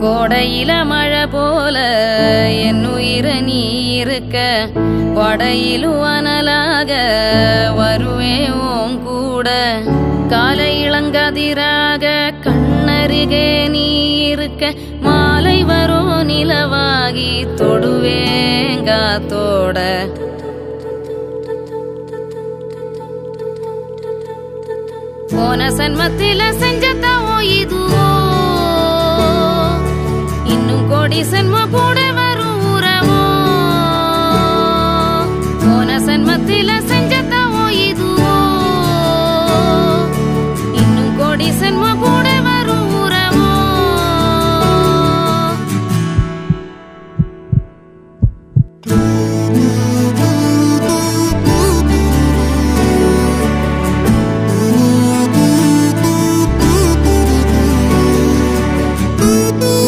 கோடையில மழை போல என் உயிர நீ இருக்க படையிலும் அனலாக வருவேன் உன் கூட காலை இளங்கதிராக கண்ணருகே நீ இருக்க மாலை வரும் நிலவாகி தொடுவேன் காத்தோட போன சன்மத்தில செஞ்ச தவோ இதுவோ இன்னும் கோடி சன்ம கூட வரும் உறவோ போன சன்மத்தில செஞ்ச தவோ இதுவோ இன்னும் கோடி சன்ம கூட வரும் உறவோ Thank you.